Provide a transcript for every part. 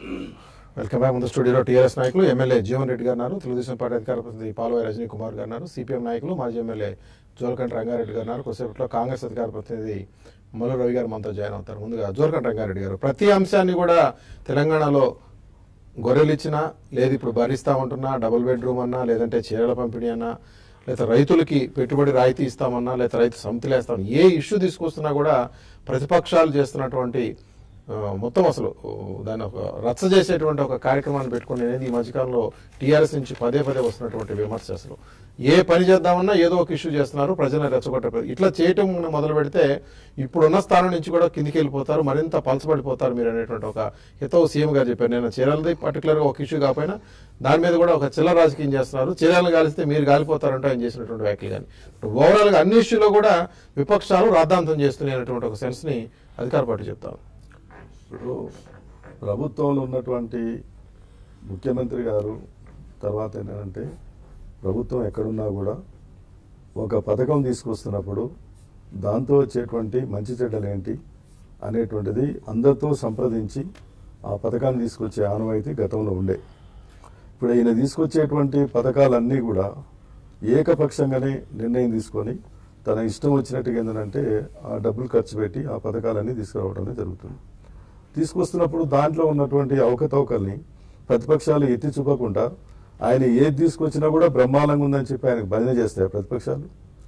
Welcome back ముందు స్టూడియోలో TRS నాయకులు ఎమ్మెల్యే జీవన్ రెడ్డి గారు ఉన్నారు తెలుగుదేశం పార్టీ అధికార ప్రతినిధి పాల్వాయి రజనీ కుమార్ గారు ఉన్నారు సిపిఎం నాయకులు మాజీ ఎమ్మెల్యే జోల్కంటి రంగారెడ్డి గారు ఉన్నారు కొద్దిసేపట్లో కాంగ్రెస్ అధికార ప్రతినిధి మల్లు రవి గారు మనతో జాయిన్ అవుతారు ముందుగా జోల్కంటి రంగారెడ్డి గారు ప్రతి అంశాన్ని కూడా తెలంగాణలో గొర్రెలు ఇచ్చినా లేదు ఇప్పుడు భరిస్తామంటున్నా డబుల్ బెడ్రూమ్ అన్నా లేదంటే చీరల పంపిణీ అన్నా లేదా రైతులకి పెట్టుబడి రాయితీ ఇస్తామన్నా లేదా రైతు సమితిలేస్తామని ఏ ఇష్యూ తీసుకొస్తున్నా కూడా ప్రతిపక్షాలు చేస్తున్నటువంటి ఆ, మొత్తం అసలు ఓ, దాన్ని ఒక రచ్చ చేసేటువంటి ఒక కార్యక్రమాన్ని పెట్టుకుని అనేది ఈ మధ్యకాలంలో టీఆర్ఎస్ నుంచి పదే పదే వస్తున్నటువంటి విమర్శ అసలు ఏ పని చేద్దామన్నా ఏదో ఒక ఇష్యూ చేస్తున్నారు ప్రజలను రెచ్చగొట్టే ప్రయత్నం. ఇట్లా చేయటం మొదలు పెడితే ఇప్పుడున్న స్థానం నుంచి కూడా కిందికి వెళ్ళిపోతారు మరింత పలసపడిపోతారు మీరు అనేటువంటి ఒక హితవు సీఎం గారు చెప్పారు నేను చీరలది పర్టికులర్ గా ఒక ఇష్యూ కాకపోయినా దాని మీద కూడా ఒక చిల్లర రాజకీయం చేస్తున్నారు చీరలు కాలిస్తే మీరు కాలిపోతారంటూ ఆయన చేసినటువంటి వ్యాఖ్యలు కానీ ఓవరాల్ గా అన్ని ఇష్యూలో కూడా విపక్షాలు రాద్ధాంతం చేస్తున్నాయి అనేటువంటి ఒక సెన్స్ ని అధికార పార్టీ చెప్తాను ఇప్పుడు ప్రభుత్వంలో ఉన్నటువంటి ముఖ్యమంత్రి గారు తర్వాత ఏంటంటే ప్రభుత్వం ఎక్కడున్నా కూడా ఒక పథకం తీసుకొస్తున్నప్పుడు దాంతో వచ్చేటువంటి మంచి చెడ్డలు ఏంటి అనేటువంటిది అందరితో సంప్రదించి ఆ పథకాన్ని తీసుకొచ్చే ఆనవాయితీ గతంలో ఉండే ఇప్పుడు ఈయన తీసుకొచ్చేటువంటి పథకాలన్నీ కూడా ఏకపక్షంగానే నిర్ణయం తీసుకొని తన ఇష్టం వచ్చినట్టుగా ఏంటంటే ఆ డబ్బులు ఖర్చు పెట్టి ఆ పథకాలన్నీ తీసుకురావడం జరుగుతుంది తీసుకొస్తున్నప్పుడు దాంట్లో ఉన్నటువంటి అవకతవకల్ని ప్రతిపక్షాలు ఎత్తి చూపకుండా ఆయన ఏది తీసుకొచ్చినా కూడా బ్రహ్మాండంగా ఉందని చెప్పి ఆయనకు భజన చేస్తాయి ప్రతిపక్షాలు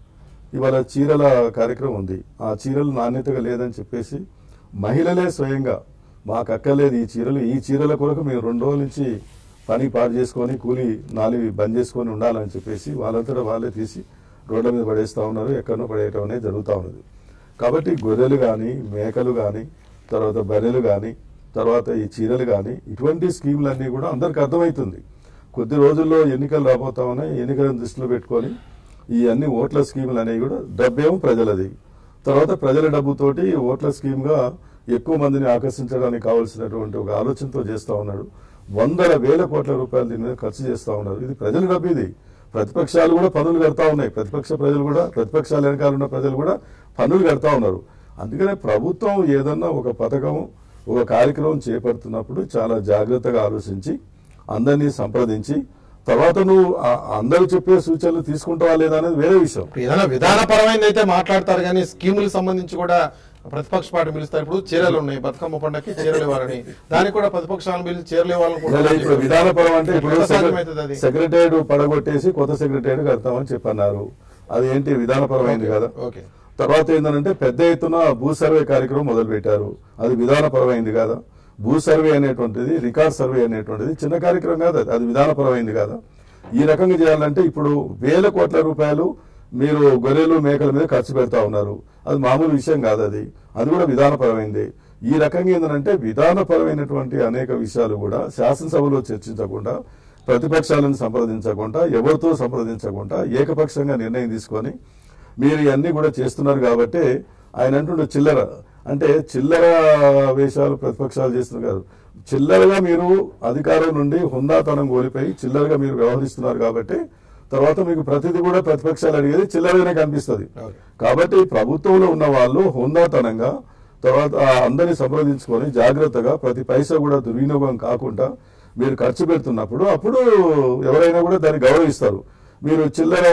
ఇవాళ చీరల కార్యక్రమం ఉంది ఆ చీరలు నాణ్యతగా లేదని చెప్పేసి మహిళలే స్వయంగా మాకు అక్కర్లేదు ఈ చీరలు ఈ చీరల కొరకు మేము రెండు రోజుల నుంచి పని పాడు చేసుకొని కూలి నాలుగు బంద్ చేసుకొని ఉండాలని చెప్పేసి వాళ్ళంతటా వాళ్ళే తీసి రోడ్ల మీద పడేస్తా ఉన్నారు ఎక్కడో పడేయటం అనేది జరుగుతూ ఉన్నది కాబట్టి గొర్రెలు కానీ మేకలు కానీ తర్వాత బర్రెలు కానీ తర్వాత ఈ చీరలు కానీ ఇటువంటి స్కీములన్నీ కూడా అందరికి అర్థమవుతుంది కొద్ది రోజుల్లో ఎన్నికలు రాబోతా ఉన్నాయి ఎన్నికలను దృష్టిలో పెట్టుకొని ఈ అన్ని ఓట్ల స్కీములు అనేవి కూడా డబ్బేమో ప్రజలది తర్వాత ప్రజల డబ్బుతోటి ఓట్ల స్కీమ్ గా ఎక్కువ మందిని ఆకర్షించడానికి కావాల్సినటువంటి ఒక ఆలోచనతో చేస్తా ఉన్నాడు వందల వేల కోట్ల రూపాయలు దీని మీద ఖర్చు చేస్తా ఉన్నారు ఇది ప్రజల డబ్బు ఇది ప్రతిపక్షాలు కూడా పనులు కడతా ఉన్నాయి ప్రతిపక్ష ప్రజలు కూడా ప్రతిపక్షాల వెనకాల ఉన్న ప్రజలు కూడా పనులు కడతా ఉన్నారు అందుకనే ప్రభుత్వం ఏదన్నా ఒక పథకం ఒక కార్యక్రమం చేపడుతున్నప్పుడు చాలా జాగ్రత్తగా ఆలోచించి అందరినీ సంప్రదించి తర్వాత నువ్వు ఆ- అందరూ చెప్పే సూచనలు తీసుకుంటావా లేదా అనేది వేరే విషయం ఇప్పుడు ఏదైనా విధానపరమైనది అయితే మాట్లాడతారు కానీ స్కీములకు సంబంధించి కూడా ప్రతిపక్ష పార్టీ పిలుస్తారు ఇప్పుడు చీరలు ఉన్నాయి బతుకమ్మ పండగకి చీరలు ఇవ్వాలని దానికి కూడా ప్రతిపక్షాలను పిలిచి చీరలు ఇవ్వాలని కూడా ఇలా ఇప్పుడు విధానపరం అంటే ఇప్పుడు ఎట్లా సాధ్యమవుతుంది అది? సెక్రటేరియట్ పడగొట్టేసి కొత్త సెక్రటేరియట్ కడతామని చెప్పన్నారు అది ఏంటి విధానపరమైంది కదా ఓకే తర్వాత ఏంటంటే పెద్ద ఎత్తున భూ సర్వే కార్యక్రమం మొదలు పెట్టారు అది విధానపరమైంది కదా భూ సర్వే అనేటువంటిది రికార్డ్ సర్వే అనేటువంటిది చిన్న కార్యక్రమం కాదు అది. అది విధానపరమైంది కదా ఈ రకంగా చేయాలంటే ఇప్పుడు వేల కోట్ల రూపాయలు మీరు గొర్రెలు మేకల మీద ఖర్చు పెడతా ఉన్నారు అది మామూలు విషయం కాదు అది అది కూడా విధానపరమైంది ఈ రకంగా ఏంటంటే విధానపరమైనటువంటి అనేక విషయాలు కూడా శాసనసభలో చర్చించకుండా ప్రతిపక్షాలను సంప్రదించకుండా ఎవరితో సంప్రదించకుండా ఏకపక్షంగా నిర్ణయం తీసుకొని మీరు ఇవన్నీ కూడా చేస్తున్నారు కాబట్టి ఆయన అంటుండే చిల్లర అంటే చిల్లర వేషాలు ప్రతిపక్షాలు చేస్తున్నారు కాదు చిల్లరగా మీరు అధికారం నుండి హుందాతనం కోల్పోయి చిల్లరగా మీరు వ్యవహరిస్తున్నారు కాబట్టి తర్వాత మీకు ప్రతిదీ కూడా ప్రతిపక్షాలు అడిగేది చిల్లరగానే కనిపిస్తుంది ఓకే. కాబట్టి ప్రభుత్వంలో ఉన్న వాళ్ళు హుందాతనంగా తర్వాత ఆ అందరినీ సంప్రదించుకొని జాగ్రత్తగా ప్రతి పైసా కూడా దుర్వినియోగం కాకుండా మీరు ఖర్చు పెడుతున్నప్పుడు అప్పుడు ఎవరైనా కూడా దాన్ని గౌరవిస్తారు మీరు చిల్లర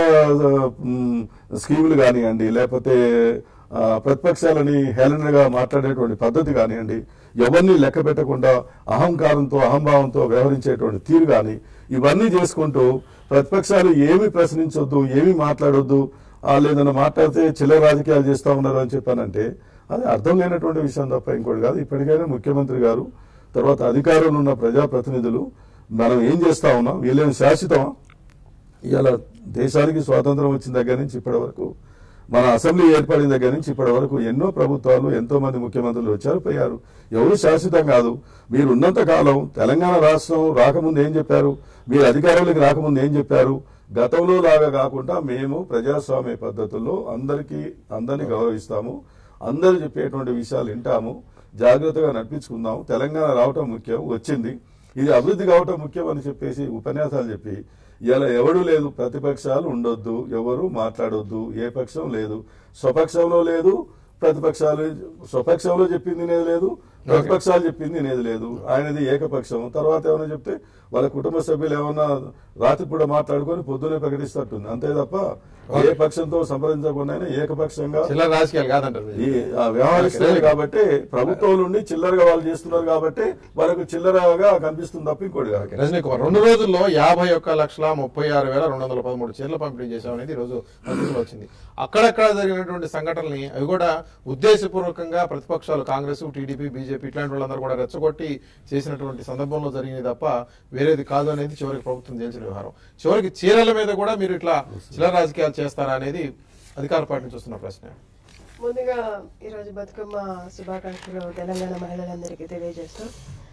మ్, స్కీములు కానివ్వండి లేకపోతే ఆ, ప్రతిపక్షాలని హేళనగా మాట్లాడేటువంటి పద్ధతి కానివ్వండి ఎవరిని లెక్క పెట్టకుండా అహంకారంతో అహంభావంతో వ్యవహరించేటువంటి తీరు కానీ ఇవన్నీ చేసుకుంటూ ప్రతిపక్షాలు ఏమి ప్రశ్నించొద్దు ఏమి మాట్లాడొద్దు వాళ్ళు ఏదైనా మాట్లాడితే చిల్లర రాజకీయాలు చేస్తా ఉన్నారు అని చెప్పానంటే అది అర్థం లేనటువంటి విషయం తప్ప ఇంకోటి కాదు ఇప్పటికైనా ముఖ్యమంత్రి గారు తర్వాత అధికారంలో ఉన్న ప్రజాప్రతినిధులు మనం ఏం చేస్తా ఉన్నాం వీళ్ళేం శాశ్వతమా ఇవాళ దేశానికి స్వాతంత్రం వచ్చిన దగ్గర నుంచి ఇప్పటి వరకు మన అసెంబ్లీ ఏర్పడిన దగ్గర నుంచి ఇప్పటి వరకు ఎన్నో ప్రభుత్వాలు ఎంతో మంది ముఖ్యమంత్రులు వచ్చారు పోయారు ఎవరు శాశ్వతం కాదు మీరు ఉన్నంత కాలం తెలంగాణ రాష్ట్రం రాకముందు ఏం చెప్పారు మీరు అధికారంలోకి రాకముందు ఏం చెప్పారు గతంలో లాగా కాకుండా మేము ప్రజాస్వామ్య పద్ధతుల్లో అందరికీ అందరినీ గౌరవిస్తాము అందరూ చెప్పేటువంటి విషయాలు వింటాము జాగ్రత్తగా నడిపించుకుందాం తెలంగాణ రావటం ముఖ్యం వచ్చింది ఇది అభివృద్ధి కావటం ముఖ్యం అని చెప్పేసి ఉపన్యాసాలు చెప్పి ఇలా ఎవడు లేదు ప్రతిపక్షాలు ఉండొద్దు ఎవరు మాట్లాడొద్దు ఏ పక్షం లేదు స్వపక్షంలో లేదు ప్రతిపక్షాలు స్వపక్షంలో చెప్పింది అనేది లేదు ప్రతిపక్షాలు చెప్పింది వినేది లేదు ఆయనది ఏకపక్షం తర్వాత ఏమైనా చెప్తే వాళ్ళ కుటుంబ సభ్యులు ఏమన్నా రాత్రిపూట మాట్లాడుకొని పొద్దునే ప్రకటిస్తట్టుంది అంతే తప్ప ఏ పక్షంతో సంప్రదించకుండా ఏకపక్షంగా చిల్లర రాజకీయాలు కాదంటారు ఈ ఆ వ్యవహరిస్తున్నారు కాబట్టి ప్రభుత్వం నుండి చిల్లరగా వాళ్ళు చేస్తున్నారు కాబట్టి వాళ్ళకు చిల్లరగా కనిపిస్తుంది తప్ప ఇంకోటి కాదు రజనీ కుమార్ రెండు రోజుల్లో యాభై ఒక్క లక్షల ముప్పై ఆరు వేల రెండు వందల పదమూడు చీరలు పంపిణీ చేశామనేది ఈ రోజు పత్రికలో వచ్చింది అక్కడక్కడ జరిగినటువంటి సంఘటనల్ని అవి కూడా ఉద్దేశపూర్వకంగా ప్రతిపక్షాలు కాంగ్రెస్ టీడీపీ బీజేపీ ఇట్లాంటి వాళ్ళందరూ కూడా రెచ్చగొట్టి చేసినటువంటి సందర్భంలో జరిగింది తప్ప వేరేది కాదు అనేది చివరికి ప్రభుత్వం తేల్చిన వ్యవహారం చివరికి చీరల మీద కూడా మీరు ఇట్లా చిల్లర రాజకీయాలు చేస్తారా అనేది అధికార పార్టీ నుంచి వస్తున్న ప్రశ్న ముందుగా ఈరోజు బతుకమ్మ శుభాకాంక్షలు తెలంగాణ మహిళలందరికీ తెలియజేస్తూ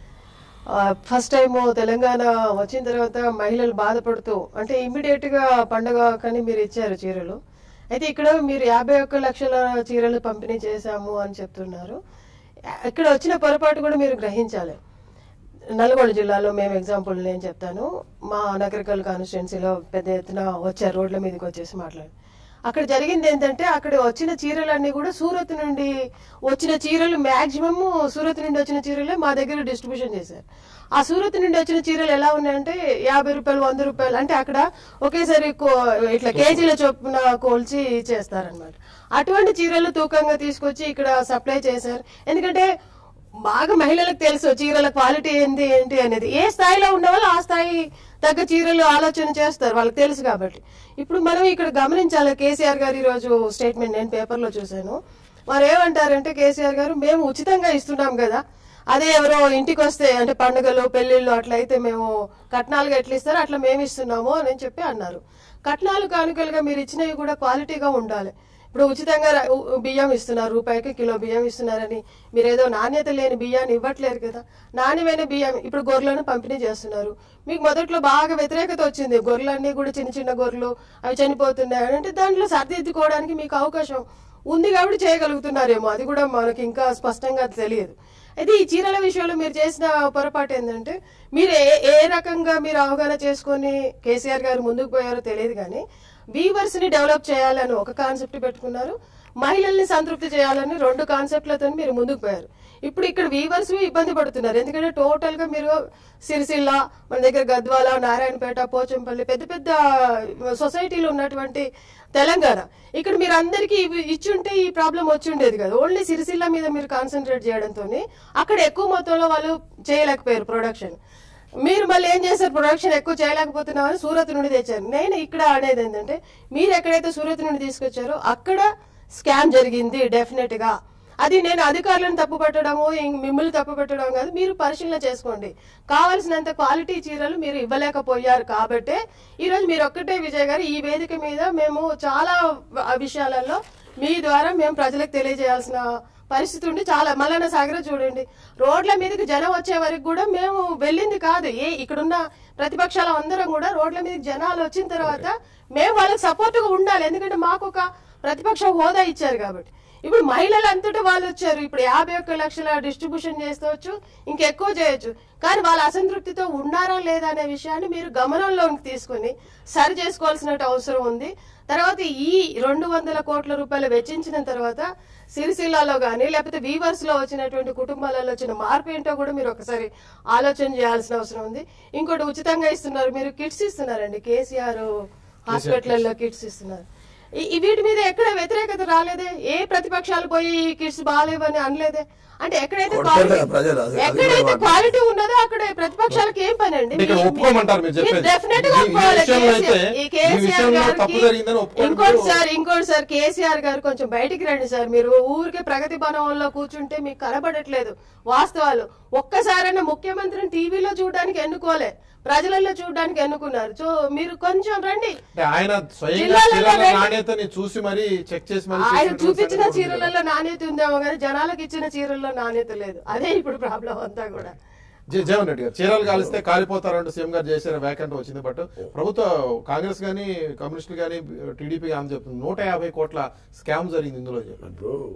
ఆ, ఫస్ట్ టైం తెలంగాణ వచ్చిన తర్వాత మహిళలు బాధపడుతూ అంటే ఇమ్మీడియట్ గా పండగ కానీ మీరు ఇచ్చారు చీరలు అయితే ఇక్కడ మీరు యాభై ఒక్క లక్షల చీరలు పంపిణీ చేశాము అని చెప్తున్నారు ఇక్కడ వచ్చిన పొరపాటు కూడా మీరు గ్రహించాలి నల్గొండ జిల్లాలో మేము ఎగ్జాంపుల్ నేను చెప్తాను మా నగరికల్ కాన్స్టిట్యున్సీలో పెద్ద ఎత్తున వచ్చారు రోడ్ల మీదకి వచ్చేసి మాట్లాడి అక్కడ జరిగింది ఏంటంటే అక్కడ వచ్చిన చీరలన్నీ కూడా సూరత్ నుండి వచ్చిన చీరలు మాక్సిమం సూరత్ నుండి వచ్చిన చీరలే మా దగ్గర డిస్ట్రిబ్యూషన్ చేశారు ఆ సూరత్ నుండి వచ్చిన చీరలు ఎలా ఉన్నాయంటే యాభై రూపాయలు వంద రూపాయలు అంటే అక్కడ ఒకేసారి కో- ఇట్లా కేజీల చొప్పున కోల్చి చేస్తారనమాట అటువంటి చీరలు తూకంగా తీసుకొచ్చి ఇక్కడ సప్లై చేశారు ఎందుకంటే బాగా మహిళలకు తెలుసు చీరల క్వాలిటీ ఏంటి ఏంటి అనేది ఏ స్థాయిలో ఉండవాళ్ళు ఆ స్థాయి తగ్గ చీరలు ఆలోచన చేస్తారు వాళ్ళకి తెలుసు కాబట్టి ఇప్పుడు మనం ఇక్కడ గమనించాలి కేసీఆర్ గారు ఈ రోజు స్టేట్మెంట్ నేను పేపర్లో చూశాను వారు ఏమంటారంటే కేసీఆర్ గారు మేము ఉచితంగా ఇస్తున్నాం కదా అదే ఎవరో ఇంటికి వస్తే అంటే పండుగలు పెళ్లిళ్ళు అట్లా అయితే మేము కట్నాలుగా ఎట్లా ఇస్తారో అట్లా మేము ఇస్తున్నాము అని చెప్పి అన్నారు కట్నాలు కానుకలుగా మీరు ఇచ్చినవి కూడా క్వాలిటీగా ఉండాలి ఇప్పుడు ఉచితంగా ర- ఉ- బియ్యం ఇస్తున్నారు రూపాయికి కిలో బియ్యం ఇస్తున్నారని మీరు ఏదో నాణ్యత లేని బియ్యాన్ని ఇవ్వట్లేరు కదా నాణ్యమైన బియ్యం ఇప్పుడు గొర్రెలను పంపిణీ చేస్తున్నారు మీకు మొదట్లో బాగా వ్యతిరేకత వచ్చింది గొర్రెలన్నీ కూడా చిన్న చిన్న గొర్రెలు అవి చనిపోతున్నాయి అంటే దాంట్లో సర్దిద్దుకోవడానికి మీకు అవకాశం ఉంది కాబట్టి చేయగలుగుతున్నారేమో అది కూడా మనకి ఇంకా స్పష్టంగా తెలియదు అయితే ఈ చీరల విషయంలో మీరు చేసిన పొరపాటు ఏంటంటే మీరు ఏ ఏ రకంగా మీరు అవగాహన చేసుకొని కేసీఆర్ గారు ముందుకు పోయారో తెలియదు కానీ వీవర్స్ ని డెవలప్ చేయాలని ఒక కాన్సెప్ట్ పెట్టుకున్నారు మహిళల్ని సంతృప్తి చేయాలని రెండు కాన్సెప్ట్లతో మీరు ముందుకు పోయారు ఇప్పుడు ఇక్కడ వీవర్స్ ఇబ్బంది పడుతున్నారు ఎందుకంటే టోటల్ గా మీరు సిరిసిల్ల మన దగ్గర గద్వాల నారాయణపేట పోచంపల్లి పెద్ద పెద్ద సొసైటీలు ఉన్నటువంటి తెలంగాణ ఇక్కడ మీరు అందరికీ ఇవి ఇచ్చుంటే ఈ ప్రాబ్లం వచ్చి ఉండేది కదా ఓన్లీ సిరిసిల్ల మీద మీరు కాన్సన్ట్రేట్ చేయడంతో అక్కడ ఎక్కువ మొత్తంలో వాళ్ళు చేయలేకపోయారు ప్రొడక్షన్ మీరు మళ్ళీ ఏం చేశారు ప్రొడక్షన్ ఎక్కువ చేయలేకపోతున్నామని సూరత్ నుండి తెచ్చారు నేను ఇక్కడ అనేది ఏంటంటే మీరు ఎక్కడైతే సూరత్ నుండి తీసుకొచ్చారో అక్కడ స్కామ్ జరిగింది డెఫినెట్ గా అది నేను అధికారులను తప్పు పెట్టడము ఇం- మిమ్మల్ని తప్పు పెట్టడం కాదు మీరు పరిశీలన చేసుకోండి కావలసినంత క్వాలిటీ చీరలు మీరు ఇవ్వలేకపోయారు కాబట్టే ఈ రోజు మీరు ఒక్కటే విజయ్ గారు ఈ వేదిక మీద మేము చాలా వ- విషయాలలో మీ ద్వారా మేము ప్రజలకు తెలియజేయాల్సిన పరిస్థితి ఉండి చాలా మల్లన్న సాగర్ చూడండి రోడ్ల మీదకి జనం వచ్చే వరకు కూడా మేము వెళ్ళింది కాదు ఏ ఇక్కడున్న ప్రతిపక్షాల అందరం కూడా రోడ్ల మీదకి జనాలు వచ్చిన తర్వాత మేము వాళ్ళకి సపోర్ట్ గా ఉండాలి ఎందుకంటే మాకు ఒక ప్రతిపక్ష హోదా ఇచ్చారు కాబట్టి ఇప్పుడు మహిళలు అంతటా వాళ్ళు వచ్చారు ఇప్పుడు యాభై ఒక్క లక్షల డిస్ట్రిబ్యూషన్ చేసుకోవచ్చు ఇంకెక్కువ చేయొచ్చు కానీ వాళ్ళ అసంతృప్తితో ఉన్నారా లేదా అనే విషయాన్ని మీరు గమనంలోకి తీసుకుని సరి చేసుకోవాల్సిన అవసరం ఉంది తర్వాత ఈ రెండు వందల కోట్ల రూపాయలు వెచ్చించిన తర్వాత సిరిసిల్లాలో కానీ లేకపోతే వీవర్స్ లో వచ్చినటువంటి కుటుంబాలలో వచ్చిన మార్పు ఏంటో కూడా మీరు ఒకసారి ఆలోచన చేయాల్సిన అవసరం ఉంది ఇంకోటి ఉచితంగా ఇస్తున్నారు మీరు కిట్స్ ఇస్తున్నారండి కేసీఆర్ హాస్పిటల్లో కిట్స్ ఇస్తున్నారు ఈ- ఈ వీటి మీద ఎక్కడ వ్యతిరేకత రాలేదే ఏ ప్రతిపక్షాలు పోయి ఈ కిట్స్ బాగాలేవని అనలేదే అంటే ఎక్కడైతే కొడతారు quality- కదా ప్రజలు, అది- అది ఎక్కడైతే కూడా క్వాలిటీ ఉన్నదో అక్కడ ప్రతిపక్షాలకు ఏం పని అండి ఇక్కడ ఒప్పుకోమంటారు మీరు చెప్పేది. డెఫినెట్ గా ఈ- ఈ ఒప్పుకోవాలి విషయంలో అయితే, కేసీఆర్- ఈ ఈ కేసీఆర్ విషయంలో తప్పు గారికి జరిగిందని ఒప్పుకోండి ఇంకోటి మీరు. సార్ ఇంకోటి సార్ కేసీఆర్ గారు కొంచెం బయటికి రండి సార్ మీరు ఊరికే ప్రగతి భవనంలో కూర్చుంటే మీకు కనబడట్లేదు వాస్తవాలు ఒక్కసారైనా ముఖ్యమంత్రిని టీవీలో చూడడానికి ఎన్నుకోలే ప్రజలలో చూడడానికి ఎన్నుకున్నారు సో మీరు కొంచెం రండి అంటే ఆయన స్వయంగా జిల్లాలలో చీరల రండి. నాణ్యతని చూసి మరి చెక్ చేసి మరి ఆయన చేసినటువంటి చూపించిన సంగతి ఉంది కదా. చీరలలో నాణ్యత ఉందేమో కానీ జనాలకు ఇచ్చిన చీరల్లో నాణ్యత లేదు అదే ఇప్పుడు ప్రాబ్లం అంతా కూడా జ- జగన్ రెడ్డి గారు చీరలు కాలిస్తే కాలిపోతారంటూ సీఎం గారు చేసిన వ్యాకెంట్ వచ్చింది బట్ ప్రభుత్వ కాంగ్రెస్ గానీ కమ్యూనిస్టులు గానీ టీడీపీ అని చెప్తుంది నూట యాభై కోట్ల స్కామ్ జరిగింది ఇందులో చెప్పండి ఇప్పుడు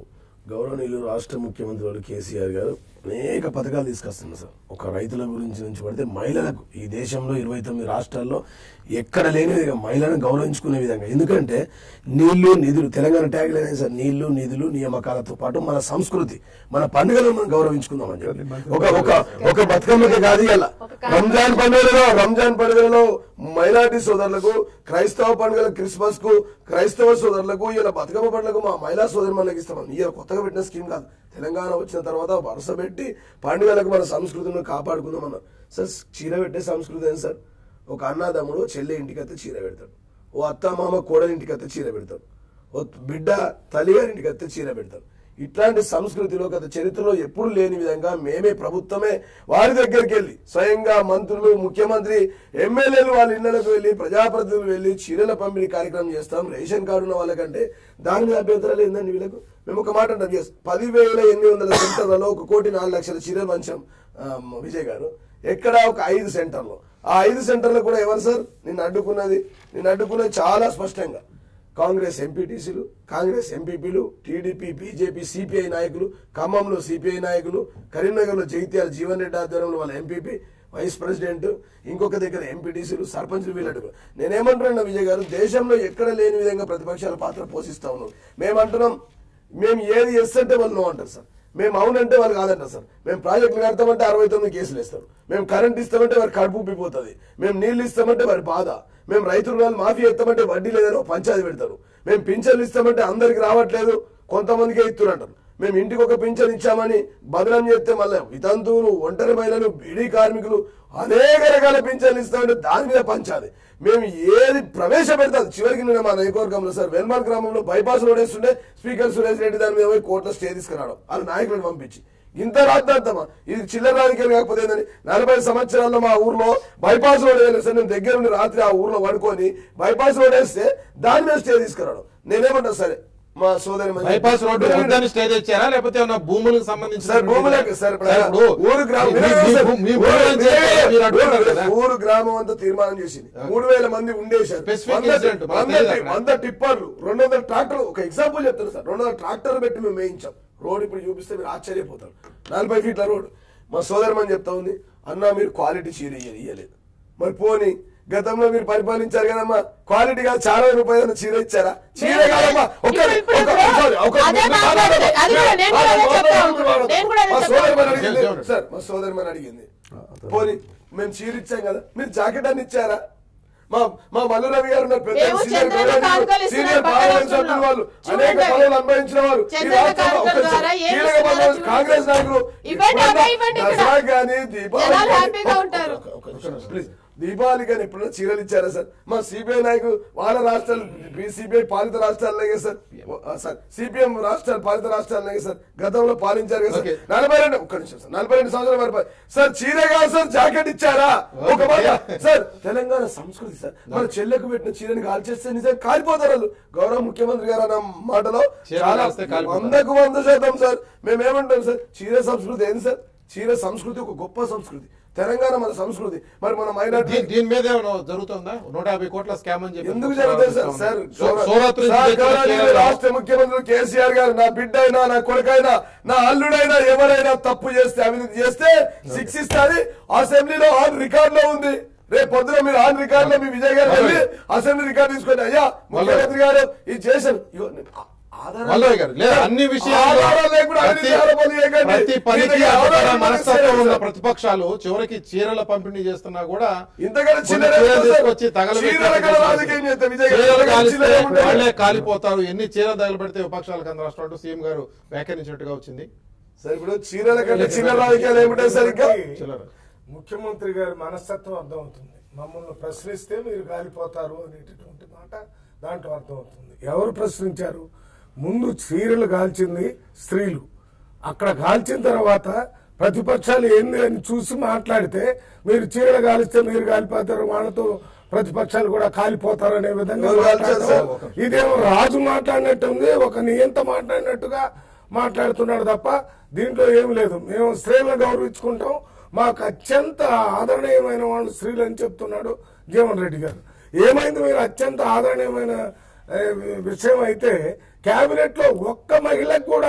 గౌరవనీయులు రాష్ట్ర ముఖ్యమంత్రి వాళ్ళు కేసీఆర్ గారు అనేక పథకాలు తీసుకొస్తున్నారు సార్ ఒక రైతుల గురించి నుంచి పడితే మహిళలకు ఈ దేశంలో ఇరవై తొమ్మిది రాష్ట్రాల్లో ఎక్కడ లేని విధంగా మహిళలను గౌరవించుకునే విధంగా ఎందుకంటే నీళ్లు నిధులు తెలంగాణ ట్యాగ్ లేదే సార్ నీళ్లు నిధులు నియామకాలతో పాటు మన సంస్కృతి మన పండుగలను మనం గౌరవించుకుందామని చెప్పి ఒక ఒక ఒక బతుకమ్మకి కాదు ఇలా రంజాన్ పండుగలో రంజాన్ పండుగలో మైనార్టీ సోదరులకు క్రైస్తవ పండుగల క్రిస్మస్ కు క్రైస్తవ సోదరులకు ఇలా బతుకమ్మ పండుగకు మా మహిళా సోదరి మనకి ఇస్తాం ఇలా కొత్తగా పెట్టిన స్కీమ్ కాదు తెలంగాణ వచ్చిన తర్వాత వరుస పెట్టి పండుగలకు మన సంస్కృతిని కాపాడుకుందాం అన్న సార్ చీర పెట్టే సంస్కృతి ఏంటి సార్ ఒక అన్నదమ్ముడు చెల్లె ఇంటికి వస్తే చీర పెడతాడు ఓ అత్త మామ కోడలి ఇంటికి వస్తే చీర పెడతాడు ఓ బిడ్డ తల్లిగారి ఇంటికి వస్తే చీర పెడతాడు ఇట్లాంటి సంస్కృతిలో గత చరిత్రలో ఎప్పుడు లేని విధంగా మేమే ప్రభుత్వమే వారి దగ్గరికి వెళ్ళి స్వయంగా మంత్రులు ముఖ్యమంత్రి ఎమ్మెల్యేలు వాళ్ళ ఇళ్లకు వెళ్ళి ప్రజాప్రతినిధులు వెళ్ళి చీరల పంపిణీ కార్యక్రమం చేస్తాం రేషన్ కార్డు ఉన్న వాళ్ళకంటే దాని మీద అభ్యంతరాలు ఏందండి వీళ్ళకు మేము ఒక మాట అంటాం yes, పదివేల ఎనిమిది వందల సెంటర్లలో ఒక కోటి నాలుగు లక్షల చీరలు పంచాం ఆ, విజయ్ గారు ఎక్కడ ఒక ఐదు సెంటర్లో ఆ ఐదు సెంటర్లో కూడా ఎవరు సార్ నిన్ను అడ్డుకున్నది నిన్ను అడ్డుకున్నది చాలా స్పష్టంగా కాంగ్రెస్ ఎంపీటీసీలు కాంగ్రెస్ ఎంపీపీలు టీడీపీ బీజేపీ సిపిఐ నాయకులు ఖమ్మంలో సిపిఐ నాయకులు కరీంనగర్లో జగిత్యాల జీవన్ రెడ్డి ఆధ్వర్యంలో వాళ్ళ ఎంపీపీ వైస్ ప్రెసిడెంట్ ఇంకొక దగ్గర ఎంపీటీసీలు సర్పంచులు వీళ్ళడు నేనేమంటున్నా విజయ్ గారు దేశంలో ఎక్కడ లేని విధంగా ప్రతిపక్షాల పాత్ర పోషిస్తా ఉన్నాం మేమంటున్నాం మేము ఏది ఎస్ అంటే వాళ్ళు నో అంటారు సార్ మేము అవునంటే వాళ్ళు కాదంటారు సార్ మేము ప్రాజెక్టులు కడతామంటే అరవై తొమ్మిది కేసులు ఇస్తారు మేము కరెంట్ ఇస్తామంటే వారి కడుపు ఉబ్బిపోతుంది మేము నీళ్లు ఇస్తామంటే వారి బాధ మేము రైతు రుణాలు మాఫీ ఎత్తామంటే వడ్డీ లేదని ఒక పంచాయతీ పెడతారు మేము పింఛన్లు ఇస్తామంటే అందరికి రావట్లేదు కొంతమందికే ఇస్తున్నారు మేము ఇంటికి ఒక పింఛన్ ఇచ్చామని బదనం చేస్తే మళ్ళీ వితంతువులు ఒంటరి మహిళలు బీడీ కార్మికులు అనేక రకాల పింఛన్లు ఇస్తామంటే దాని మీద పంచాలి మేము ఏది ప్రవేశపెడతాం చివరికి నేను మా నియోజకవర్గంలో సార్ వెల్మార్ గ్రామంలో బైపాస్ రోడ్ వేస్తుంటే స్పీకర్ సురేష్ రెడ్డి దాని మీద పోయి కోర్టులో స్టే తీసుకురావడం వాళ్ళ నాయకులను పంపించి ఇంత రాద్దాంతమా ఇది చిల్లర రాజకీయం కాకపోతే ఏందని నలభై సంవత్సరాల్లో మా ఊర్లో బైపాస్ రోడ్ వేయలేదు సార్ నేను దగ్గర నుండి రాత్రి ఆ ఊర్లో పడుకొని బైపాస్ రోడ్ వేస్తే దాని మీద స్టే తీసుకురావడం నేనేమంటా సరే మా సోదరి మంచి- బైపాస్ రోడ్డు వద్దని స్టే తెచ్చారా లేకపోతే ఏమన్నా భూములకు సంబంధించి సార్ భూములకు సార్ ఇప్పుడు ఊరు గ్రామం మీ- మీ- మీ- మీ భూములను చేస్తే మీరు అడ్డుకుంటారు కదా ఊరు గ్రామం అంతా తీర్మానం చేసింది మూడు వేల మంది ఉండేశారు Specific వంద- incident, మనకు వంద తెలియదు టి- అక్కడ. వంద టిప్పర్లు రెండు వందల ట్రాక్టర్లు ఒక ఎగ్జాంపుల్ చెప్తాను సార్ రెండు వందల ట్రాక్టర్లు పెట్టి మేము వేయించాం రోడ్ ఇప్పుడు చూపిస్తే మీరు ఆశ్చర్యపోతారు నలభై ఫీట్ల రోడ్ మా సోదరమని చెప్తా ఉంది అన్న మీరు క్వాలిటీ చీర ఇయ్యలేదు ఇయ్యలేదు మరి పోని గతంలో మీరు పరిపాలించారు కదమ్మా క్వాలిటీ కాదు చాలా రూపాయలు చీర ఇచ్చారా చీర కాదమ్మా ఒక ఇప్పుడు- ఇప్పుడు- ఒక- sorry, ఒక- అదే మీరు మాట్లాడితే, అది కూడా నేను కూడా అదే చెప్తా ఉన్నాను. నేను కూడా అదే మా చెప్తా సోదరి ఉన్నాను. అడిగింది దేవుడు. సార్ మా సోదరి మన అడిగింది పోనీ మేము చీర ఇచ్చాం కదా మీరు జాకెట్ అని ఇచ్చారా మా మా మల్లు రవి గారు ఉన్నారు పెద్ద మేము సీనియర్ చంద్రన్న గౌరవనీయులు, కానుకలు ఇస్తున్నారు సీనియర్ పక్కన పార్లమెంట్ వస్తున్నాం. సభ్యులు వాళ్ళు చూడండి. అనేక పదవులు అనుభవించిన వారు ఈ చంద్రన్న రాష్ట్రంలో కానుకల ఒక్క ద్వారా ఏం కీలక ఇస్తున్నారో పదవులు చూడండి. కాంగ్రెస్ నాయకులు ఇవ్వండి, అవే ఇవ్వండి ఇక్కడ. దసరా కానీ దీపావళి జనాలు కానీ- హ్యాపీగా ఉంటారు. ఒక- ఒక నిమిషం, ప్లీజ్ దీపావళి కానీ ఎప్పుడైనా చీరలు ఇచ్చారా సార్ మా సిపిఐ నాయకులు వాళ్ళ రాష్ట్రాలు సిపిఐ పాలిత రాష్ట్రాలనే సార్ ఆ, సార్ సిపిఎం రాష్ట్రాలు పాలిత రాష్ట్రాలనే సార్ గతంలో పాలించారు కదా సార్ Okay. నలభై రెండు ఒక్క నిమిషం సార్ నలభై రెండు సంవత్సరాల పరిపాలన సార్ చీర కాదు సార్ జాకెట్ ఇచ్చారా ఒక మాట సార్ తెలంగాణ సంస్కృతి సార్ మన చెల్లెకు పెట్టిన చీరని కాల్చేస్తే నిజంగా కాలిపోతారు వాళ్ళు గౌరవ ముఖ్యమంత్రి గారు అన్న మాటలో చీర చాలా కాల్స్తే కాలిపోతారు. వందకు వంద శాతం సార్ మేమేమంటాం సార్ చీర సంస్కృతి ఏంది సార్ చీర సంస్కృతి ఒక గొప్ప సంస్కృతి తెలంగాణ మన సంస్కృతి మరి మన మైనార్టీ దీ- దీని మీద ఏమైనా జరుగుతుందా నూట యాభై కోట్ల స్కామ్ అని చెప్పి ఎందుకు జరుగుతుంది సార్ సార్ సో- సూరత్ నుంచి సార్, తెచ్చిన గౌరవనీయులు చీరలు- రాష్ట్ర ముఖ్యమంత్రి కేసీఆర్ గారు నా బిడ్డ అయినా నా కొడుకైనా నా అల్లుడైనా ఎవరైనా తప్పు చేస్తే అవినీతి చేస్తే శిక్షిస్తారని అసెంబ్లీలో ఆన్ రికార్డ్ లో ఉంది రేపు పొద్దున మీరు ఆన్ రికార్డ్ లో మీ విజయ్ గారు వెళ్ళి అసెంబ్లీ రికార్డ్ తీసుకోండి అయ్యా ముఖ్యమంత్రి గారు ఇది చేశారు ఇగో, ఆధారాలు- మల్లయ్య గారు లేదా అన్ని విషయాల్లో ఆధారాలు లేకుండా ప్రతి అవినీతి ఆరోపణలు చేయకండి. ప్రతి మీ పనికి దగ్గర అడ్డుపడే ఆధారాలు మనస్తత్వం ఉన్న సార్. ప్రతిపక్షాలు చివరికి చీరల పంపిణీ చేస్తున్నా కూడా ఇంతకన్నా కొన్ని చిల్లర చీరలు ఏముంది సార్? తీసుకొచ్చి తగలబెట్టి చీరల కల రాజకీయం చేస్తే విజయ్ గారు చీరలు ఇంతకన్నా కాలిస్తే చిల్లర ఏముంటుంది? వాళ్ళే కాలిపోతారు ఎన్ని చీరలు తగలబెడితే విపక్షాలకు అందరూ రాష్ట్రం అంటూ సీఎం గారు వ్యాఖ్యానించినట్టుగా వచ్చింది సార్ ఇప్పుడు చీరల కంటే చిన్న రాజకీయాలు ఏమిటాయి సార్ ఇంకా చిల్లర ముఖ్యమంత్రి గారి మనస్తత్వం అర్థమవుతుంది మమ్మల్ని ప్రశ్నిస్తే మీరు కాలిపోతారు అనేటటువంటి మాట దాంట్లో అర్థమవుతుంది ఎవరు ప్రశ్నించారు ముందు చీరలు కాల్చింది స్త్రీలు అక్కడ కాల్చిన తర్వాత ప్రతిపక్షాలు ఏంది అని చూసి మాట్లాడితే మీరు చీరలు కాలిస్తే మీరు కాలిపోతారు వాళ్ళతో ప్రతిపక్షాలు కూడా కాలిపోతారు అనే విధంగా ఎవరు కాల్చారు సార్? మాట్లాడడం ఇదేమో రాజు మాట్లాడినట్టు ఉంది ఒక నియంత మాట్లాడినట్టుగా మాట్లాడుతున్నాడు తప్ప దీంట్లో ఏం లేదు మేము స్త్రీలను గౌరవించుకుంటాం మాకు అత్యంత ఆదరణీయమైన వాళ్ళు స్త్రీలు అని చెప్తున్నాడు జీవన్ రెడ్డి గారు ఏమైంది మీరు అత్యంత ఆదరణీయమైన ఏ, విషయం అయితే కేబినెట్ లో ఒక్క మహిళకు కూడా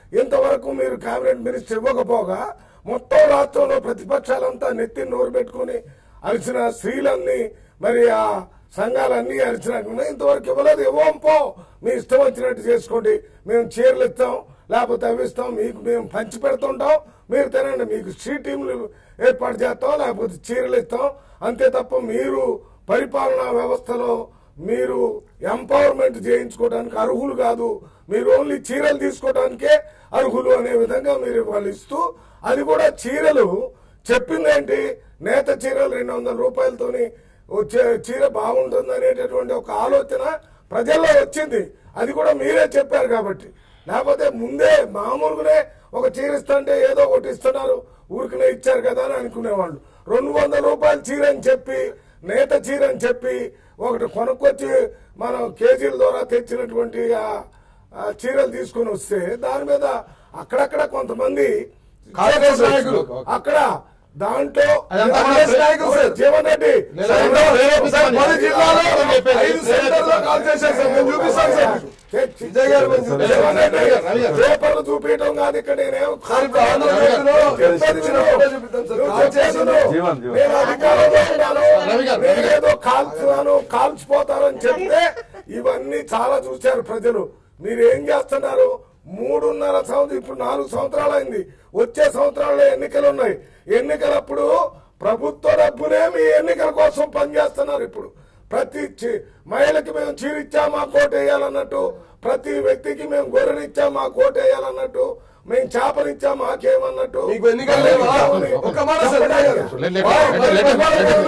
ఇంతవరకు మీరు కేబినెట్ మినిస్టర్ ఇవ్వకపోగా మొత్తం రాష్ట్రంలో ప్రతిపక్షాలంతా నెత్తి నోరు పెట్టుకుని అరిచిన స్త్రీలన్నీ మరి ఆ సంఘాలన్నీ అరిచినట్టు ఉన్నాయి ఇంతవరకు ఇవ్వలేదు ఇవ్వం పో మీ ఇష్టం వచ్చినట్టు చేసుకోండి మేము చీరలు ఇస్తాం లేకపోతే అవి ఇస్తాం మీకు మేము పంచి పెడుతుంటాం మీరు తినండి మీకు స్ట్రీ టీంలు ఏర్పాటు చేస్తాం లేకపోతే చీరలు ఇస్తాం అంతే తప్ప మీరు పరిపాలనా వ్యవస్థలో మీరు ఎంపవర్మెంట్ చేయించుకోవడానికి అర్హులు కాదు మీరు ఓన్లీ చీరలు తీసుకోవడానికే అర్హులు అనే విధంగా మీరు వాళ్ళు ఇస్తూ అది కూడా చీరలు చెప్పిందేంటి నేత చీరలు రెండు వందల రూపాయలతోని వచ్చే చీర బాగుంటుంది అనేటటువంటి ఒక ఆలోచన ప్రజల్లో వచ్చింది అది కూడా మీరే చెప్పారు కాబట్టి లేకపోతే ముందే మామూలుగానే ఒక చీర ఇస్తుంటే ఏదో ఒకటి ఇస్తున్నారు ఊరికనే ఇచ్చారు కదా అని అనుకునేవాళ్ళు రెండు వందల రూపాయల చీర అని చెప్పి నేత చీర అని చెప్పి ఒకటి కొనుక్కొచ్చి మనం కేజీల ద్వారా తెచ్చినటువంటి ఆ ఆ చీరలు తీసుకుని వస్తే దాని మీద అక్కడక్కడ కొంతమంది కాంగ్రెస్ నాయకులు. అక్కడ దాంట్లో అదంతా కూడా కాంగ్రెస్ నాయకులు సార్, జీవన్ రెడ్డి లేదు, సార్, లేదు, లేదు, సార్, పది లేదు, జిల్లాలో లేదు, చెప్పేది. ఐదు సెంటర్లో కాల్ చేశారు సార్, మేము చూపిస్తాం సార్. విజయ్ గారు, మేము చూపిస్తాం. జీవన్ రెడ్డి, రవి గారు. పేపర్లు చూపించడం కాదు ఇక్కడ నేనేం సార్, ఇప్పుడు ఆంధ్రప్రదేశ్లో చెప్పేది విను. ఫోటో చూపిద్దాం సార్. నువ్వు కాల్ చెప్పేది విను. జీవన్, జీవన్. నేను అధికారంలో ఉన్నాను. రవి గారు, రవి నేను గారు. ఏదో కాల్చున్నాను కాల్చిపోతారని చెప్తే ఇవన్నీ చాలా చూశారు ప్రజలు మీరు ఏం చేస్తున్నారు మూడున్నర సంవత్సరం ఇప్పుడు నాలుగు సంవత్సరాలు అయింది వచ్చే సంవత్సరాల్లో ఎన్నికలు ఉన్నాయి ఎన్నికలప్పుడు ప్రభుత్వ డబ్బునే మీ ఎన్నికల కోసం పనిచేస్తున్నారు ఇప్పుడు ప్రతి చి- మహిళకి మేము చీరిచ్చామా కోట వేయాలన్నట్టు ప్రతి వ్యక్తికి మేము గొర్రెనిచ్చా మా కోట వేయాలన్నట్టు మేము చేపనిచ్చా మాకేమన్నట్టు మీకు ఎన్నికలు లేవా? ఒక్క మాట సార్, విజయ్ గారు. let- let- let- let-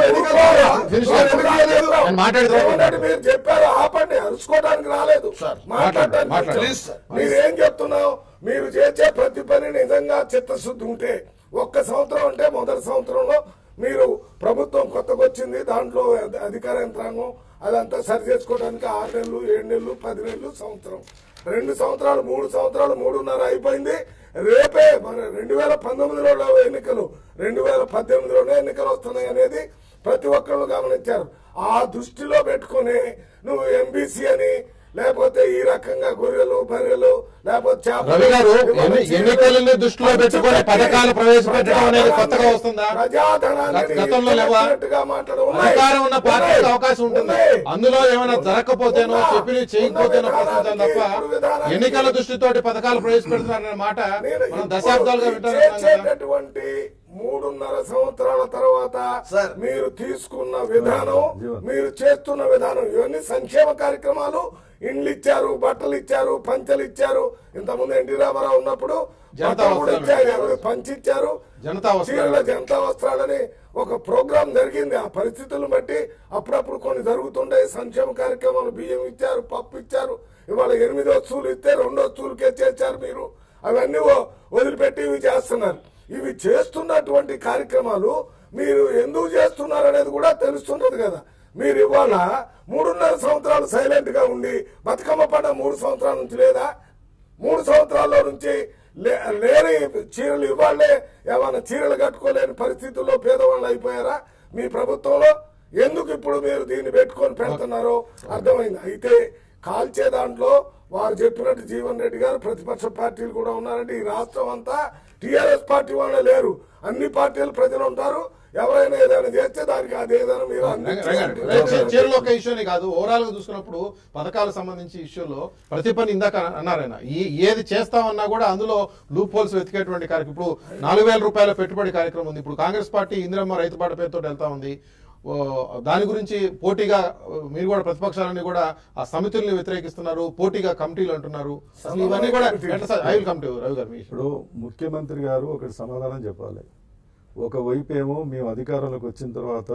let- finish చేయండి. నేను మాట్లాడతాను. ఏమన్నాడు మీరు చెప్పారు ఆపండి అరుచుకోవడానికి రాలేదు మాట్లాడటానికి మాట్లాడండి. Please, sir. మీరేం చెప్తున్నావు మీరు చేసే ప్రతి పని నిజంగా చిత్తశుద్ధి ఉంటే ఒక్క సంవత్సరం అంటే మొదటి సంవత్సరంలో మీరు ప్రభుత్వం కొత్తగా వచ్చింది దాంట్లో అధ- అధికార యంత్రాంగం అదంతా సరి చేసుకోవడానికి ఆరు నెలలు ఏడు నెలలు పది నెలలు సంవత్సరం రెండు సంవత్సరాలు మూడు సంవత్సరాలు మూడున్నర అయిపోయింది రేపే మన రెండు వేల పంతొమ్మిదిలో ఎన్నికలు రెండు వేల పద్దెనిమిదిలోనే ఎన్నికలు వస్తున్నాయి అనేది ప్రతి ఒక్కరు గమనించారు ఆ దృష్టిలో పెట్టుకుని నువ్వు ఎంబీసీ అని లేకపోతే ఈ రకంగా గొర్రెలు బర్రెలు లేకపోతే చేపలు, రవి గారు ఇవాళ ఎన్ని- చీరలు, ఎన్నికలని దృష్టిలో పెట్టుకొని పథకాలు ప్రవేశపెట్టడం అనేది కొత్తగా వస్తుందా ప్రజాధనాన్ని గత- గతంలో లేవా? ఇచ్చినట్టుగా మాట్లాడడం ఉన్నాయి. అధికారం ఉన్న పార్టీకి ఉన్నాయి. అవకాశం ఉంటుంది ఉన్నాయి. అందులో ఏమైనా జరగకపోతేనో ఉన్న- చెప్పి చేయకపోతేనో ఉన్న ప్రశ్నించాలి తప్ప విధానానికి, విధానానికి ఎన్నికల దృష్టితోటి పథకాలు ప్రవేశపెడుతున్నారనే మాట నేను మనం ఇప్పుడు దశాబ్దాలుగా ఈ వింటున్నాం కదా చేసేటటువంటి మూడున్నర సంవత్సరాల తర్వాత సార్. మీరు తీసుకున్న విధానం జీవన్. మీరు చేస్తున్న విధానం ఇవన్నీ సంక్షేమ కార్యక్రమాలు ఇండ్లు ఇచ్చారు బట్టలు ఇచ్చారు పంచలు ఇచ్చారు ఇంతకుముందు ఎన్టీ రామారావు ఉన్నప్పుడు జనతా బట్టలు కూడా వస్త్రాలు ఇచ్చారు ఎవరు పంచి ఇచ్చారు జనతా వస్త్రాలు. చీరల జనతా వస్త్రాలని ఒక ప్రోగ్రాం జరిగింది ఆ పరిస్థితులను బట్టి అప్పుడప్పుడు కొన్ని జరుగుతుండే సంక్షేమ కార్యక్రమాలు బియ్యం ఇచ్చారు పప్పు ఇచ్చారు ఇవాళ ఎనిమిది వస్తువులు ఇస్తే రెండు వస్తువులకే చేర్చారు మీరు అవన్నీ వ- వదిలిపెట్టి ఇవి చేస్తున్నారు ఇవి చేస్తున్నటువంటి కార్యక్రమాలు మీరు ఎందుకు చేస్తున్నారు అనేది కూడా తెలుస్తున్నది కదా మీరు ఇవాళ మూడున్నర సంవత్సరాలు సైలెంట్ గా ఉండి బతుకమ్మ పండుగ మూడు సంవత్సరాల నుంచి లేదా మూడు సంవత్సరాల్లో నుంచి లే- లేని చీరలు ఇవ్వాలే ఏమైనా చీరలు కట్టుకోలేని పరిస్థితుల్లో పేదవాళ్ళు అయిపోయారా మీ ప్రభుత్వంలో ఎందుకు ఇప్పుడు మీరు దీన్ని పెట్టుకొని పెడుతున్నారో అర్థమైంది అయితే కాల్చే దాంట్లో వారు చెప్పినట్టు జీవన్ రెడ్డి గారు ప్రతిపక్ష పార్టీలు కూడా ఉన్నారంటే ఈ రాష్ట్రం అంతా టీఆర్ఎస్ పార్టీ వాళ్ళే లేరు అన్ని పార్టీలు ప్రజలు ఉంటారు ఎవరైనా ఏదైనా చేస్తే దానికి అదేదైనా మీరు అందించాలి. చీరలో ఒక ఇష్యూని కాదు ఓవరాల్ గా చూసుకున్నప్పుడు పథకాలకు సంబంధించి ఇష్యూలో ప్రతి పని ఇందాక అన్నారాయన ఈ ఏది చేస్తామన్నా కూడా అందులో లూప్ హోల్స్ వెతికేటువంటి కార్యక్రమం ఇప్పుడు నాలుగు వేల రూపాయల పెట్టుబడి కార్యక్రమం ఉంది ఇప్పుడు కాంగ్రెస్ పార్టీ ఇందిరమ్మ రైతు పాట పేరుతో వెళ్తా ఉంది ఓ, దాని గురించి పోటీగా ఓ, మీరు కూడా ప్రతిపక్షాలన్నీ కూడా ఆ సమితుల్ని వ్యతిరేకిస్తున్నారు పోటీగా కమిటీలు అంటున్నారు అసలు ఇవన్నీ కూడా I will come to Ravi garu మీ issue. ఇప్పుడు ముఖ్యమంత్రి గారు ఒకటి సమాధానం చెప్పాలి ఒకవైపు ఏమో మేము అధికారంలోకి వచ్చిన తర్వాత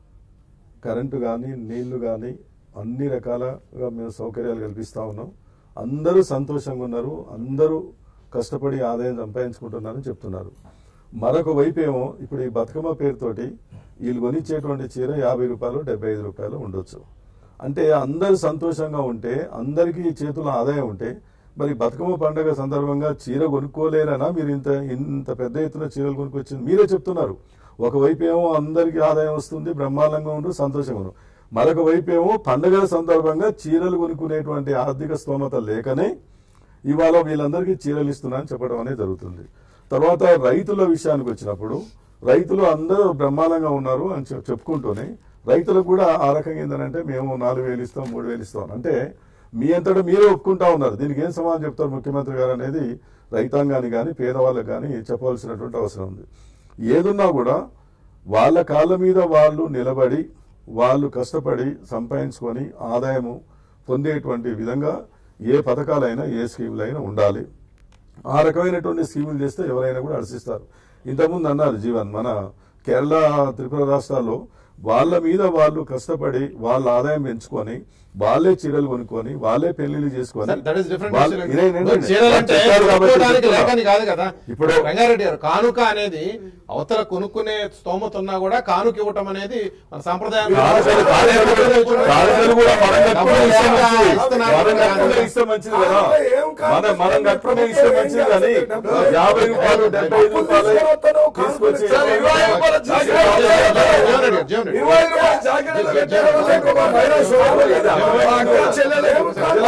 కరెంటు కానీ నీళ్లు కానీ అన్ని రకాలుగా మేము సౌకర్యాలు కల్పిస్తా ఉన్నాం అందరూ సంతోషంగా ఉన్నారు అందరూ కష్టపడి ఆదాయం సంపాదించుకుంటున్నారని చెప్తున్నారు మరొక వైపు ఏమో ఇప్పుడు ఈ బతుకమ్మ పేరుతోటి వీళ్ళు కొనిచ్చేటువంటి చీర యాభై రూపాయలు డెబ్బై ఐదు రూపాయలు ఉండొచ్చు అంటే అందరూ సంతోషంగా ఉంటే అందరికీ చేతుల ఆదాయం ఉంటే మరి బతుకమ్మ పండుగ సందర్భంగా చీర కొనుక్కోలేరనా మీరు ఇంత ఇంత పెద్ద ఎత్తున చీరలు కొనుక్కొచ్చింది మీరే చెప్తున్నారు ఒకవైపు ఏమో అందరికీ ఆదాయం వస్తుంది బ్రహ్మాండంగా ఉండు సంతోషంగా ఉండు మరొక వైపు ఏమో పండుగల సందర్భంగా చీరలు కొనుక్కునేటువంటి ఆర్థిక స్తోమత లేకనే ఇవాళ వీళ్ళందరికీ చీరలు ఇస్తున్నా అని చెప్పడం అనేది జరుగుతుంది తర్వాత రైతుల విషయానికి వచ్చినప్పుడు రైతులు అందరూ బ్రహ్మాండంగా ఉన్నారు అని చెప్- చెప్పుకుంటూనే రైతులకు కూడా ఆ రకంగా ఏంటంటే మేము నాలుగు వేలు ఇస్తాం మూడు వేలు ఇస్తాం అంటే మీ అంతటా మీరే ఒప్పుకుంటా ఉన్నారు దీనికి ఏం సమాధానం చెప్తారు ముఖ్యమంత్రి గారు అనేది రైతాంగానికి కానీ పేదవాళ్ళకి కానీ చెప్పవలసినటువంటి అవసరం ఉంది ఏదున్నా కూడా వాళ్ళ కాళ్ళ మీద వాళ్ళు నిలబడి వాళ్ళు కష్టపడి సంపాదించుకొని ఆదాయము పొందేటువంటి విధంగా ఏ పథకాలైనా ఏ స్కీములైనా ఉండాలి ఆ రకమైనటువంటి స్కీములు చేస్తే ఎవరైనా కూడా హర్షిస్తారు ఇంతకుముందు అన్నారు జీవన్ మన కేరళ త్రిపుర రాష్ట్రాల్లో వాళ్ళ మీద వాళ్ళు కష్టపడి వాళ్ళ ఆదాయం పెంచుకొని వాళ్ళే చీరలు కొనుక్కొని వాళ్ళే పెళ్లిళ్ళు చేసుకొని దట్ ఈస్ డిఫరెంట్ వాళ్ళ- ఇదే ఏంటంటే చీరలంటే చెప్పారు కాబట్టి కొనుక్కోవడానికి చెప్తున్నా. లేకని కాదు కదా ఇప్పుడు- ఇప్పుడు రంగారెడ్డి గారు కానుక అనేది అవతల కొనుక్కునే స్తోమత ఉన్నా కూడా కానుక ఇవ్వటం అనేది మన సాంప్రదాయం కానుకలు- కానుకలు- కానుకలు కూడా మనం కట్టుకునే ఇష్టం మంచిది. ఇస్తున్నారు మనం కదా. కట్టుకునే ఇష్టం మంచిది కదా ఏం కాదు. మనం మనం కట్టుకునే ఇష్టం మంచిది కానీ యాభై రూపాయలు డెబ్బై ఐదు రూపాయలు తీసుకొచ్చి సార్, ఇరవై రూపాయల జాకెట్ జీవన్ రెడ్డి గారు, జీవన్ రెడ్డి. ఇరవై రూపాయల జాకెట్ పెట్టారు లేక మా మహిళా సోదరులు లేదా? మా అక్క చెల్లెలు ఏం కాదు.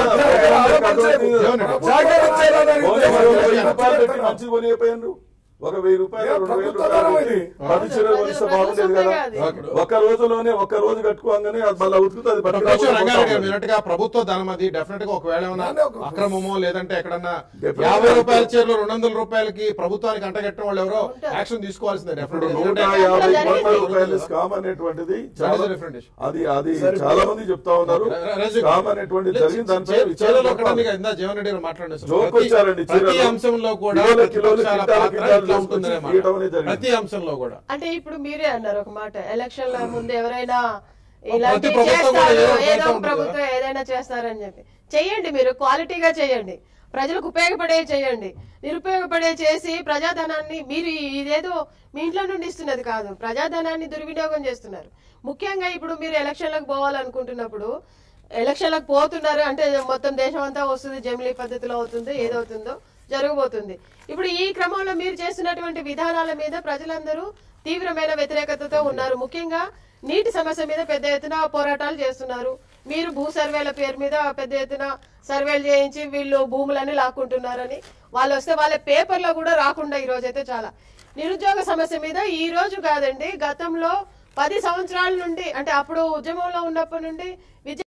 జాకెట్ ఇచ్చేయాలని పోనీ మరి ఒక వెయ్యి రూపాయలు పెట్టి మంచిది కొనిపోయారు ఒక వెయ్యి రూపాయలు ఏ, రెండు వేల ప్రభుత్వ రూపాయలు ధనం పెట్టి ఇది. పది చీరలు కొనిస్తే బాగుండేది కదా అది. ఒక రోజులోనే ఒక రోజు కట్టుకోగానే అది మళ్ళీ ఉతుకుతుంది ఒక నిమిషం రంగారెడ్డి గారు మీరట్టుగా ప్రభుత్వ ధనం అది డెఫినెట్ గా ఒకవేళ ఏమైనా దాన్ని ఒక- అక్రమమో లేదంటే ఎక్కడన్నా Definitely. యాభై రూపాయల చీరలు రెండు వందల రూపాయలకి ప్రభుత్వానికి అంటగట్టిన వాళ్ళు ఎవరో యాక్షన్ తీసుకోవాల్సిందే ఇప్పుడు డెఫినెట్ నూట యాభై కోట్ల రూపాయల స్కామ్ అనేటువంటిది చాలా a different issue. అది అది చాలా మంది చెప్తా ఉన్నారు రజు- స్కామ్ అనేటువంటి జరిగిన దానిపై విచారణ చీరలు ఒకటి జరపాలి. ఇందా జీవన్ రెడ్డి గారు మాట్లాడేసి జోక్ వచ్చారండి ప్రతి చీరలు. అంశంలో కూడా కిలోలు, కిలోలు, ప్రతిపక్షాల కింటాలు, పాత్ర కింటాలు ఇట్లా తీసుకొచ్చి ఉంటుందనే మాట. తీయడం అనేది జరిగింది. ప్రతి అంశంలో కూడా అంటే ఇప్పుడు మీరే అన్నారు ఒక మాట ఎలక్షన్ల ముందు ఎవరైనా ప్రతి ఇలాంటివి ప్రభుత్వం కూడా చేస్తారు ఏదో ఒక ఏదో ప్రయత్నం ఒక ఉంటుంది ప్రభుత్వం ఏదైనా చేస్తారని చెప్పి చెయ్యండి మీరు క్వాలిటీగా చేయండి ప్రజలకు ఉపయోగపడే చేయండి నిరుపయోగపడే చేసి ప్రజాధనాన్ని మీరు ఇదేదో మీ ఇంట్లో నుండి ఇస్తున్నది కాదు ప్రజాధనాన్ని దుర్వినియోగం చేస్తున్నారు ముఖ్యంగా ఇప్పుడు మీరు ఎలక్షన్లకు పోవాలనుకుంటున్నప్పుడు ఎలక్షన్లకు పోతున్నారు అంటే మొత్తం దేశం అంతా వస్తుంది జమిలీ పద్ధతిలో అవుతుందో ఏదవుతుందో జరగబోతుంది ఇప్పుడు ఈ క్రమంలో మీరు చేస్తున్నటువంటి విధానాల మీద ప్రజలందరూ తీవ్రమైన వ్యతిరేకతతో ఉన్నారు ముఖ్యంగా నీటి సమస్య మీద పెద్ద ఎత్తున పోరాటాలు చేస్తున్నారు మీరు భూ సర్వేల పేరు మీద పెద్ద ఎత్తున సర్వేలు చేయించి వీళ్ళు భూములన్నీ లాక్కుంటున్నారని వాళ్ళు వస్తే వాళ్ళ పేపర్లో కూడా రాకుండా ఈ రోజైతే చాలా నిరుద్యోగ సమస్య మీద ఈ రోజు కాదండి గతంలో పది సంవత్సరాల నుండి అంటే అప్పుడు ఉద్యమంలో ఉన్నప్పటి నుండి విద్య